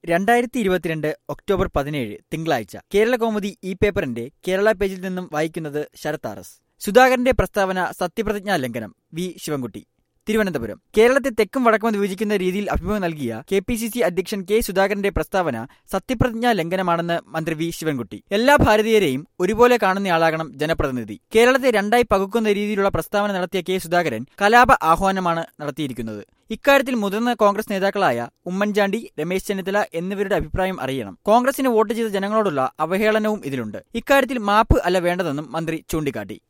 രണ്ടായിരത്തി ഇരുപത്തിരണ്ട് ഒക്ടോബർ പതിനേഴ് തിങ്കളാഴ്ച കേരള കൗമുദി ഈ പേപ്പറിന്റെ കേരള പേജിൽ നിന്നും വായിക്കുന്നത് ശരത് ആർ എസ് സുധാകരന്റെ പ്രസ്താവന സത്യപ്രതിജ്ഞാ ലംഘനം വി ശിവൻകുട്ടി തിരുവനന്തപുരം കേരളത്തെ തെക്കും വടക്കും വിഭജിക്കുന്ന രീതിയിൽ അഭിമുഖം നൽകിയ കെ പി സി സി അധ്യക്ഷൻ കെ സുധാകരന്റെ പ്രസ്താവന സത്യപ്രതിജ്ഞാ ലംഘനമാണെന്ന് മന്ത്രി വി ശിവൻകുട്ടി എല്ലാ ഭാരതീയരെയും ഒരുപോലെ കാണുന്നയാളാകണം ജനപ്രതിനിധി കേരളത്തെ രണ്ടായി പകുക്കുന്ന രീതിയിലുള്ള പ്രസ്താവന നടത്തിയ കെ സുധാകരൻ കലാപ ആഹ്വാനമാണ് നടത്തിയിരിക്കുന്നത് ഇക്കാര്യത്തിൽ മുതിർന്ന കോൺഗ്രസ് നേതാക്കളായ ഉമ്മൻചാണ്ടി രമേശ് ചെന്നിത്തല എന്നിവരുടെ അഭിപ്രായം അറിയണം കോൺഗ്രസിന് വോട്ട് ചെയ്ത ജനങ്ങളോടുള്ള അവഹേളനവും ഇതിലുണ്ട് ഇക്കാര്യത്തിൽ മാപ്പ് അല്ല വേണ്ടതെന്നും മന്ത്രി ചൂണ്ടിക്കാട്ടി